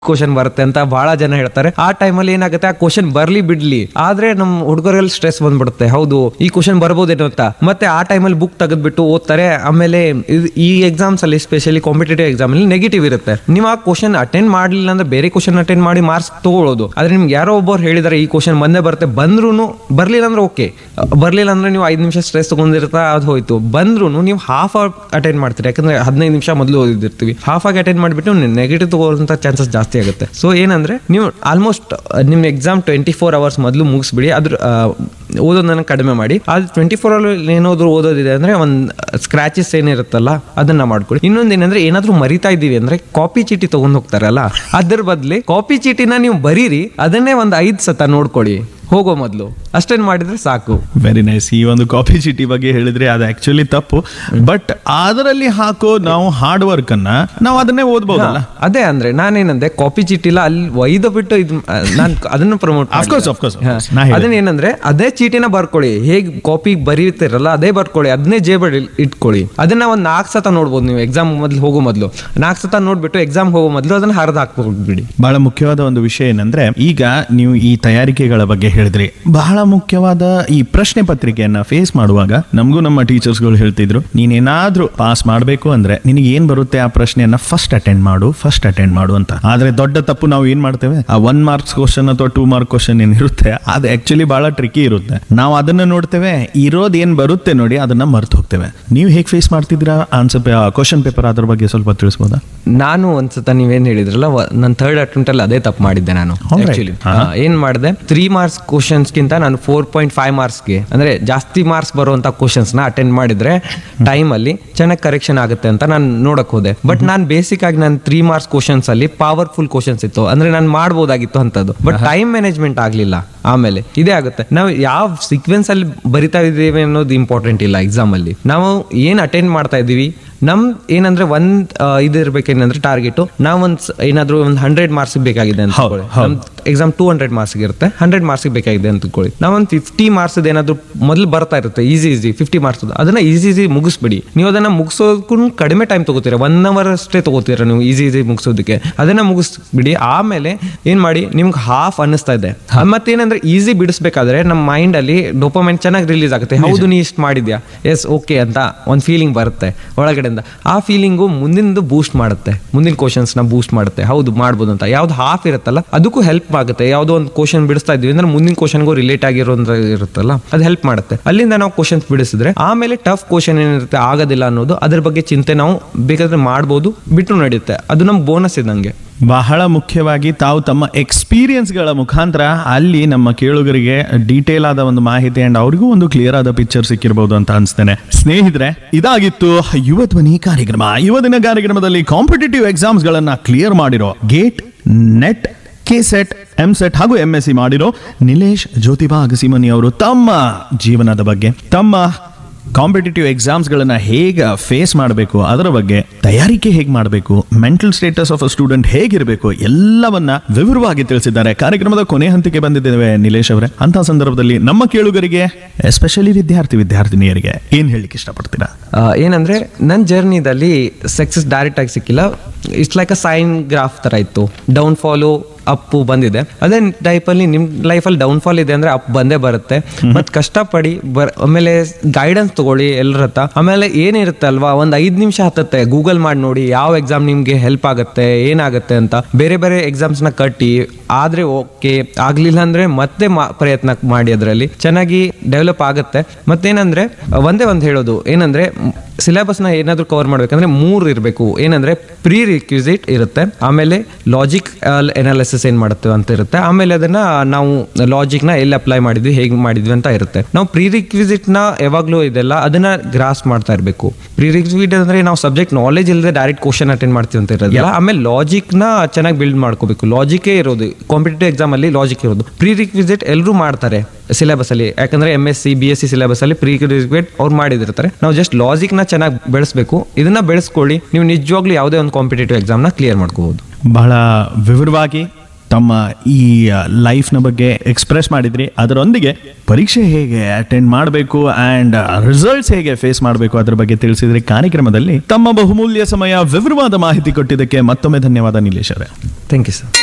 Question ಬರುತ್ತೆ ಅಂತ ಬಹಳ ಜನ ಹೇಳ್ತಾರೆ ಆ ಟೈಮಲ್ಲಿ ಏನಾಗುತ್ತೆ ಆ ಕ್ವಶನ್ ಬರ್ಲಿ ಬಿಡ್ಲಿ ಆದ್ರೆ ನಮ್ ಹುಡುಗರಲ್ಲಿ ಸ್ಟ್ರೆಸ್ ಬಂದ್ಬಿಡುತ್ತೆ ಹೌದು ಈ ಕ್ವಶನ್ ಬರ್ಬೋದೇನೋ ಅಂತ ಮತ್ತೆ ಆ ಟೈಮಲ್ಲಿ ಬುಕ್ ತೆಗೆದ್ಬಿಟ್ಟು ಓದ್ತಾರೆ ಆಮೇಲೆ ಇದ್- ಈ ಎಕ್ಸಾಮ್ಸ್ ಅಲ್ಲಿ ಸ್ಪೆಷಲಿ ಕಾಂಪಿಟೇಟಿವ್ ಎಕ್ಸಾಮ್ ಅಲ್ಲಿ ನೆಗೆಟಿವ್ ಇರುತ್ತೆ ನೀವು ಆ ಕ್ವಶನ್ ಅಟೆಂಡ್ ಮಾಡಲಿಲ್ಲ ಅಂದ್ರೆ ಬೇರೆ ಕ್ವಶನ್ ಅಟೆಂಡ್ ಮಾಡಿ ಮಾರ್ಕ್ಸ್ ತಗೊಳ್ಳೋದು ಆದ್ರೆ ನಿಮ್ಗೆ ಯಾರೋ ಒಬ್ಬರು ಹೇಳಿದಾರೆ ಈ ಕ್ವಶನ್ ಬಂದೇ ಬರುತ್ತೆ ಬಂದ್ರೂ ಬರ್ಲಿಲ್ಲ ಅಂದ್ರೆ ಓಕೆ ಬರ್ಲಿಲ್ಲ ಅಂದ್ರೆ ನೀವು ಐದು ನಿಮಿಷ ಸ್ಟ್ರೆಸ್ ತಗೊಂಡಿರ್ತಾ ಅದು ಹೋಯ್ತು ಬಂದ್ರು ನೀವು ಹಾಫ್ ಅಟೆಂಡ್ ಮಾಡ್ತೀರಿ ಯಾಕಂದ್ರೆ ಹದಿನೈದು ನಿಮಿಷ ಮೊದಲು ಓದಿರ್ತೀವಿ ಹಾಫ್ ಆಗಿ ಅಟೆಂಡ್ ಮಾಡಿಬಿಟ್ಟು ನೆಗೆಟಿವ್ ತಗೋಂಥ ಚಾನ್ಸಸ್ ಜಾಸ್ತಿ ಆಗುತ್ತೆ ಸೊ ಏನಂದ್ರೆ ನೀವು ಆಲ್ಮೋಸ್ಟ್ ನಿಮ್ಮ ಎಕ್ಸಾಮ್ ಟ್ವೆಂಟಿ ಫೋರ್ ಅವರ್ಸ್ ಮೊದಲು ಮುಗಿಸ್ಬಿಡಿ ಅದ್ರ ಆ, ಓದೋದನ್ನ ಕಡಿಮೆ ಮಾಡಿ ಅದು ಟ್ವೆಂಟಿ ಫೋರ್ ಅವರ್ ಏನಾದ್ರು ಓದೋದಿದೆ ಅಂದ್ರೆ ಒಂದು ಸ್ಕ್ರಾಚಸ್ ಏನಿರುತ್ತಲ್ಲ ಅದನ್ನ ಮಾಡ್ಕೊಳ್ಳಿ ಇನ್ನೊಂದು ಏನಂದ್ರೆ ಏನಾದ್ರೂ ಮರಿತಾ ಇದ್ದೀವಿ ಅಂದ್ರೆ ಕಾಪಿ ಚೀಟಿ ತಗೊಂಡ್ ಹೋಗ್ತಾರಲ್ಲ ಅದ್ರ ಬದ್ಲಿ ಕಾಪಿ ಚೀಟಿನ ನೀವು ಬರೀರಿ ಅದನ್ನೇ ಒಂದು ಐದು ಸತ ನೋಡ್ಕೊಳ್ಳಿ ಹೋಗೋ ಮೊದಲು ಅಷ್ಟೇನ್ ಮಾಡಿದ್ರೆ ಸಾಕು ವೆರಿ ನೈಸ್ ಈ ಒಂದು ಕಾಪಿ ಚೀಟಿ ಬಗ್ಗೆ ಹೇಳಿದ್ರೆ ಅದು ಆಕ್ಚುಲಿ ತಪ್ಪು ಬಟ್ ಅದರಲ್ಲಿ ಹಾಕೋ ನಾವು ಹಾರ್ಡ್ ವರ್ಕ್ ಅನ್ನ ನಾವು ಅದನ್ನೇ ಓದ್ಬೋದಲ್ಲ ಅದೇ ಅಂದ್ರೆ ನಾನೇನಂದ್ರೆ ಕಾಪಿ ಚೀಟಿಲ್ಲ ಅಲ್ಲಿ ಒಯ್ದು ಬಿಟ್ಟು ಇದು ನಾನು ಅದನ್ನ promote Of course, of course, of course. ನಾ ಹೇಳಿದೆ. ಅದನ್ನ ಏನಂದ್ರೆ ಅದೇ ಚೀಟಿನ ಬರ್ಕೊಳ್ಳಿ ಹೇಗ್ ಕಾಪಿ ಬರೀತಿರಲ್ಲ ಅದೇ ಬರ್ಕೊಳ್ಳಿ ಅದನ್ನೇ ಜೇಬಡಿ ಇಟ್ಕೊಳ್ಳಿ ಅದನ್ನ ಒಂದ್ ನಾಲ್ಕು ಸತ ನೋಡ್ಬೋದು ನೀವು ಎಕ್ಸಾಮ್ ಮೊದ್ಲು ಹೋಗೋ ಮೊದಲು ನಾಲ್ಕು ಸತ ನೋಡ್ಬಿಟ್ಟು ಎಕ್ಸಾಮ್ ಹೋಗೋ ಮೊದಲು ಅದನ್ನ ಹರಿದು ಹಾಕ್ಬಿಡಿ ಬಹಳ ಮುಖ್ಯವಾದ ಒಂದು ವಿಷಯ ಏನಂದ್ರೆ ಈಗ ನೀವು ಈ ತಯಾರಿಕೆಗಳ ಬಗ್ಗೆ ಹೇಳಿದ್ರಿ ಬಹಳ ಮುಖ್ಯವಾದ ಈ ಪ್ರಶ್ನೆ ಪತ್ರಿಕೆಯನ್ನ ಫೇಸ್ ಮಾಡುವಾಗ ನಮಗೂ ನಮ್ಮ ಟೀಚರ್ಸ್ಗಳು ಹೇಳ್ತಿದ್ರು ನೀನೇನಾದ್ರೂ ಪಾಸ್ ಮಾಡಬೇಕು ಅಂದ್ರೆ ನಿನಗೆ ಏನ್ ಬರುತ್ತೆ ಆ ಪ್ರಶ್ನೆಯನ್ನ ಫಸ್ಟ್ ಅಟೆಂಡ್ ಮಾಡು ಫಸ್ಟ್ ಅಟೆಂಡ್ ಮಾಡು ಅಂತ ಆದ್ರೆ ದೊಡ್ಡ ತಪ್ಪು ನಾವು ಏನ್ ಮಾಡ್ತೇವೆ ಆ ಒನ್ ಮಾರ್ಕ್ಸ್ ಕ್ವಶನ್ ಅಥವಾ ಟೂ ಮಾರ್ಕ್ ಕ್ವಶನ್ ಏನಿರುತ್ತೆ ಅದು ಆಕ್ಚುಲಿ ಬಹಳ ಟ್ರಿಕಿ ಇರುತ್ತೆ ನಾವು ಅದನ್ನ ನೋಡ್ತೇವೆ ಇರೋದ್ ಏನ್ ಬರುತ್ತೆ ನೋಡಿ ಅದನ್ನ ಮರ್ತು ಹೋಗ್ತೇವೆ ನೀವು ಹೇಗೆ ಫೇಸ್ ಮಾಡ್ತಿದ್ದೀರಾ ಆನ್ಸರ್ ಕ್ವಶನ್ ಪೇಪರ್ ಅದ್ರ ಬಗ್ಗೆ ಸ್ವಲ್ಪ ತಿಳಿಸ್ಬೋದಾ ನಾನು ಒಂದ್ಸತ ನೀವೇನ್ ಹೇಳಿದ್ರಲ್ಲ ನನ್ನ ಥರ್ಡ್ ಅಟೆಂಪ್ಟ್ ಅಲ್ಲಿ ಅದೇ ತಪ್ಪು ಮಾಡಿದ್ದೆ ನಾನು Alright. ಆಕ್ಚುಲಿ ಏನ್ ಮಾಡಿದೆ ತ್ರೀ ಮಾರ್ಕ್ಸ್ ಕ್ವಶನ್ಸ್ ಗಿಂತ ನಾನು ಫೋರ್ ಪಾಯಿಂಟ್ ಫೈವ್ ಮಾರ್ಕ್ಸ್ಗೆ ಅಂದ್ರೆ ಜಾಸ್ತಿ ಮಾರ್ಕ್ಸ್ ಬರುವಂತ ಕ್ವಶನ್ಸ್ ನ ಅಟೆಂಡ್ ಮಾಡಿದ್ರೆ ಟೈಮ್ ಅಲ್ಲಿ ಚೆನ್ನಾಗಿ ಕರೆಕ್ಷನ್ ಆಗುತ್ತೆ ಅಂತ ನಾನು ನೋಡಕ್ ಹೋದೆ ಬಟ್ ನಾನು ಬೇಸಿಕ್ ಆಗಿ ನಾನು ತ್ರೀ ಮಾರ್ಕ್ಸ್ ಕ್ವಶನ್ಸ್ ಅಲ್ಲಿ ಪವರ್ಫುಲ್ ಕ್ವಶನ್ಸ್ ಇತ್ತು ಅಂದ್ರೆ ನಾನು ಮಾಡ್ಬೋದಾಗಿತ್ತು ಅಂತದ್ದು ಬಟ್ ಟೈಮ್ ಮ್ಯಾನೇಜ್ಮೆಂಟ್ ಆಗ್ಲಿಲ್ಲ ಆಮೇಲೆ ಇದೇ ಆಗುತ್ತೆ ನಾವು ಯಾವ ಸೀಕ್ವೆನ್ಸ್ ಅಲ್ಲಿ ಬರಿತಾ ಇದ್ದೀವಿ ಅನ್ನೋದು ಇಂಪಾರ್ಟೆಂಟ್ ಇಲ್ಲ ಎಕ್ಸಾಮ್ ಅಲ್ಲಿ ನಾವು ಏನ್ ಅಟೆಂಡ್ ಮಾಡ್ತಾ ಇದೀವಿ ನಮ್ ಏನಂದ್ರೆ ಒಂದ್ ಆ, ಇದು ಇರ್ಬೇಕೇನಂದ್ರೆ ಟಾರ್ಗೆಟ್ ನಾವ್ ಒಂದ್ ಸ- ಏನಾದ್ರೂ ಒಂದ್ ಹಂಡ್ರೆಡ್ ಮಾರ್ಕ್ಸ್ ಬೇಕಾಗಿದೆ ಅಂತ ಹೌದು, ಹೌದು. ಎಕ್ಸಾಮ್ ಟೂ ಹಂಡ್ರೆಡ್ ಮಾರ್ಕ್ಸ್ ಇರುತ್ತೆ ಹಂಡ್ರೆಡ್ ಮಾರ್ಕ್ಸ್ ಬೇಕಾಗಿದೆ ಅಂತ ತಿಳ್ಕೊಳ್ಳಿ ನಾವ್ ಒಂದ್ ಫಿಫ್ಟಿ ಮಾರ್ಕ್ಸ್ ಏನಾದ್ರು ಮೊದಲು ಬರ್ತಾ ಇರುತ್ತೆ ಈಸಿ ಈಸಿ ಫಿಫ್ಟಿ ಮಾರ್ಕ್ಸ್ ಅದನ್ನ ಈಸಿ ಈಸಿ ಮುಗಿಸ್ಬಿಡಿ ನೀವು ಅದನ್ನ ಮುಗಿಸೋದಕ್ಕೂ ಕಡಿಮೆ ಟೈಮ್ ತಗೋತೀರಾ ಒನ್ ಅವರ್ ಅಷ್ಟೇ ತಗೋತೀರಾ ನೀವು ಈಸಿ ಈಸಿ ಮುಗಿಸೋದಕ್ಕೆ ಅದನ್ನ ಮುಗಿಸ್ಬಿಡಿ ಆಮೇಲೆ ಏನ್ ಮಾಡಿ ನಿಮ್ಗೆ ಹಾಫ್ ಅನ್ನಿಸ್ತಾ ಇದೆ ಮತ್ತೇನಂದ್ರೆ ಈಸಿ ಬಿಡಿಸ್ಬೇಕಾದ್ರೆ ನಮ್ಮ ಮೈಂಡ್ ಅಲ್ಲಿ ಡೋಪಮೈನ್ ಚೆನ್ನಾಗಿ ರಿಲೀಸ್ ಆಗುತ್ತೆ ಹೌದು ನೀ ಇಷ್ಟು ಮಾಡಿದ್ಯಾ ಎಸ್ ಓಕೆ ಅಂತ ಒಂದು ಫೀಲಿಂಗ್ ಬರುತ್ತೆ ಒಳಗಡೆಯಿಂದ ಆ ಫೀಲಿಂಗು ಮುಂದಿಂದು ಬೂಸ್ಟ್ ಮಾಡುತ್ತೆ ಮುಂದಿನ ಕ್ವಶನ್ಸ್ ನ ಬೂಸ್ಟ್ ಮಾಡುತ್ತೆ ಹೌದು ಮಾಡ್ಬೋದು ಅಂತ ಯಾವ್ದು ಹಾಫ್ ಇರುತ್ತಲ್ಲ ಅದಕ್ಕೂ ಹೆಲ್ಪ್ ಆಗುತ್ತೆ ಯಾವ್ದೋ ಒಂದು ಕ್ವಶನ್ ಬಿಡಿಸ್ತಾ ಇದ್ವಿ ಅಂದ್ರೆ ಮುಂದಿನ ಕ್ವಶನ್ಗೂ ರಿಲೇಟ್ ಆಗಿರೋ ಇರುತ್ತಲ್ಲ ಅದು ಹೆಲ್ಪ್ ಮಾಡುತ್ತೆ ಅಲ್ಲಿಂದ ನಾವು ಕ್ವಶನ್ಸ್ ಬಿಡಿಸಿದ್ರೆ ಆಮೇಲೆ ಟಫ್ ಕ್ವಶನ್ ಏನಿರುತ್ತೆ ಆಗೋದಿಲ್ಲ ಅನ್ನೋದು ಅದ್ರ ಬಗ್ಗೆ ಚಿಂತೆ ನಾವು ಬೇಕಾದ್ರೆ ಮಾಡ್ಬೋದು ಬಿಟ್ಟು ನಡೆಯುತ್ತೆ ಅದು ನಮ್ ಬೋನಸ್ ಇದ್ದಂಗೆ ಬಹಳ ಮುಖ್ಯವಾಗಿ ತಾವು ತಮ್ಮ ಎಕ್ಸ್ಪೀರಿಯನ್ಸ್ಗಳ ಮುಖಾಂತರ ಅಲ್ಲಿ ನಮ್ಮ ಕೇಳುಗರಿಗೆ ಡೀಟೇಲ್ ಆದ ಒಂದು ಮಾಹಿತಿ ಅಂಡ್ ಅವ್ರಿಗೂ ಒಂದು ಕ್ಲಿಯರ್ ಆದ ಪಿಕ್ಚರ್ ಸಿಕ್ಕಿರಬಹುದು ಅಂತ ಅನ್ಸ್ತೇನೆ ಸ್ನೇಹಿತರೆ ಇದಾಗಿತ್ತು ಯುವ ಧ್ವನಿ ಕಾರ್ಯಕ್ರಮ ಯುವ ದಿನ ಕಾರ್ಯಕ್ರಮದಲ್ಲಿ ಕಾಂಪಿಟೇಟಿವ್ ಎಕ್ಸಾಮ್ಸ್ ಗಳನ್ನ ಕ್ಲಿಯರ್ ಮಾಡಿರೋ GATE NET K SET M SET ಹಾಗೂ ಎಂ ಎಸ್ ಸಿ ಮಾಡಿರೋ ನಿಲೇಶ್ ಜ್ಯೋತಿಬಾ ಅಗಸಿಮನಿ ಅವರು ತಮ್ಮ ಜೀವನದ ಬಗ್ಗೆ ತಮ್ಮ ಕಾಂಪಿಟೇಟಿವ್ ಎಕ್ಸಾಮ್ಸ್ಗಳನ್ನು ಹೇಗೆ ಫೇಸ್ ಮಾಡಬೇಕು ಅದರ ಬಗ್ಗೆ ತಯಾರಿಕೆ ಹೇಗೆ ಮಾಡಬೇಕು mental status of a student ಹೇಗಿರಬೇಕು ಎಲ್ಲವನ್ನ ವಿವರವಾಗಿ ತಿಳಿಸಿದ್ದಾರೆ ಕಾರ್ಯಕ್ರಮದ ಕೊನೆ ಹಂತಕ್ಕೆ ಬಂದಿದ್ದೇವೆ ನಿಲೇಶ್ ಅವರೇ ಅಂತ ಸಂದರ್ಭದಲ್ಲಿ ನಮ್ಮ ಕೇಳುಗರಿಗೆ ಎಸ್ಪೆಷಲಿ ವಿದ್ಯಾರ್ಥಿ ವಿದ್ಯಾರ್ಥಿನಿಯರಿಗೆ ಏನ್ ಹೇಳಲಿಕ್ಕೆ ಇಷ್ಟಪಡ್ತೀರಾ ಆ, ಏನಂದ್ರೆ ನನ್ನ ಜರ್ನಿದಲ್ಲಿ ಸಕ್ಸಸ್ ಡೈರೆಕ್ಟ್ ಆಗಿ ಸಿಕ್ಕಿಲ್ಲ it's like a sine graph ತರ ಇತ್ತು ಡೌನ್ ಫಾಲು ಅಪ್ಪು ಬಂದಿದೆ ಅದೇ ಟೈಪಲ್ಲಿ ನಿಮ್ ಲೈಫಲ್ಲಿ ಡೌನ್ ಫಾಲ್ ಇದೆ ಅಂದ್ರೆ ಅಪ್ ಬಂದೇ ಬರುತ್ತೆ ಮತ್ ಕಷ್ಟಪಡಿ ಬರ್ ಆಮೇಲೆ ಗೈಡೆನ್ಸ್ ತಗೊಳ್ಳಿ ಎಲ್ಲರ ಹತ್ರ ಆಮೇಲೆ ಏನಿರುತ್ತೆ ಅಲ್ವಾ ಒಂದ್ ಐದ್ ನಿಮಿಷ ಹತ್ತತ್ತೆ ಗೂಗಲ್ ಮಾಡಿ ನೋಡಿ ಯಾವ ಎಕ್ಸಾಮ್ ನಿಮ್ಗೆ ಹೆಲ್ಪ್ ಆಗುತ್ತೆ ಏನಾಗುತ್ತೆ ಅಂತ ಬೇರೆ ಬೇರೆ ಎಕ್ಸಾಮ್ಸ್ ನ ಕಟ್ಟಿ ಆದ್ರೆ ಓಕೆ ಆಗ್ಲಿಲ್ಲ ಅಂದ್ರೆ ಮತ್ತೆ ಮಾ- ಪ್ರಯತ್ನ ಮಾಡಿ ಅದರಲ್ಲಿ ಚೆನ್ನಾಗಿ ಡೆವಲಪ್ ಆಗುತ್ತೆ ಮತ್ತೇನಂದ್ರೆ ಒಂದೇ ಒಂದು ಹೇಳೋದು ಏನಂದ್ರೆ ಸಿಲೆಬಸ್ ನ ಏನಾದ್ರೂ ಕವರ್ ಮಾಡ್ಬೇಕಂದ್ರೆ ಮೂರ್ ಇರಬೇಕು ಏನಂದ್ರೆ ಪ್ರೀ ರಿಕ್ವಿಸಿಟ್ ಇರುತ್ತೆ ಆಮೇಲೆ ಲಾಜಿಕ್ ಎನಾಲಿಸಿಸ್ ಏನ್ ಮಾಡುತ್ತೆ ಅಂತ ಇರುತ್ತೆ ಆಮೇಲೆ ಅದನ್ನ ನಾವು ಲಾಜಿಕ್ ನ ಎಲ್ಲಿ ಅಪ್ಲೈ ಮಾಡಿದ್ವಿ ಹೇಗೆ ಮಾಡಿದ್ವಿ ಅಂತ ಇರುತ್ತೆ ನಾವು ಪ್ರೀ ರಿಕ್ವಿಸಿಟ್ ನ ಯಾವಾಗ್ಲೂ ಇದೆಲ್ಲ ಅದನ್ನ ಗ್ರಾಸ್ ಮಾಡ್ತಾ ಇರಬೇಕು ಪ್ರೀ ರಿಕ್ವಿಸಿಟ್ ಅಂದ್ರೆ ನಾವು ಸಬ್ಜೆಕ್ಟ್ ನಾಲೆಜ್ ಇಲ್ಲದೆ ಡೈರೆಕ್ಟ್ ಕ್ವಶನ್ ಅಟೆಂಡ್ ಮಾಡ್ತೀವಿ ಅಂತ ಇರೋದಿಲ್ಲ ಆಮೇಲೆ ಲಾಜಿಕ್ ನ ಚೆನ್ನಾಗಿ ಬಿಲ್ಡ್ ಮಾಡ್ಕೋಬೇಕು ಲಾಜಿಕೇ ಇರೋದು ಕಾಂಪಿಟೇಟಿವ್ ಎಕ್ಸಾಮ್ ಅಲ್ಲಿ ಲಾಜಿಕ್ ಇರೋದು ಪ್ರೀ ರಿಕ್ವಿಸಿಟ್ ಎಲ್ಲರೂ ಮಾಡ್ತಾರೆ ಸಿಲೆಬಸ್ ಅಲ್ಲಿ ಯಾಕಂದ್ರೆ M S C B S C syllabus ಅಲ್ಲಿ ಪ್ರೀ ರಿಕ್ವಿಸಿಟ್ ಅವ್ರು ಮಾಡಿದಿರ್ತಾರೆ ನಾವು ಜಸ್ಟ್ ಲಾಜಿಕ್ ನ ಚೆನ್ನಾಗಿ ಬೆಳೆಸಬೇಕು ಇದನ್ನ ಬೆಳೆಸ್ಕೊಳ್ಳಿ ನೀವು ನಿಜವಾಗ್ಲೂ ಯಾವುದೇ ಒಂದು ಕಾಂಪಿಟೇಟಿವ್ ಎಕ್ಸಾಮ್ ನ ಕ್ಲಿಯರ್ ಮಾಡ್ಕೋಬಹುದು ಬಹಳ ವಿವರವಾಗಿ ತಮ್ಮ ಈ ಲೈಫ್ನ ಬಗ್ಗೆ ಎಕ್ಸ್ಪ್ರೆಸ್ ಮಾಡಿದ್ರಿ ಅದರೊಂದಿಗೆ ಪರೀಕ್ಷೆ ಹೇಗೆ ಅಟೆಂಡ್ ಮಾಡಬೇಕು ಆ್ಯಂಡ್ ರಿಸಲ್ಟ್ಸ್ ಹೇಗೆ ಫೇಸ್ ಮಾಡಬೇಕು ಅದ್ರ ಬಗ್ಗೆ ತಿಳಿಸಿದ್ರಿ ಕಾರ್ಯಕ್ರಮದಲ್ಲಿ ತಮ್ಮ ಬಹುಮೂಲ್ಯ ಸಮಯ ವಿವರವಾದ ಮಾಹಿತಿ ಕೊಟ್ಟಿದ್ದಕ್ಕೆ ಮತ್ತೊಮ್ಮೆ ಧನ್ಯವಾದ ನಿಲೇಶ್ ಅವರೇ ಥ್ಯಾಂಕ್ ಯು ಸರ್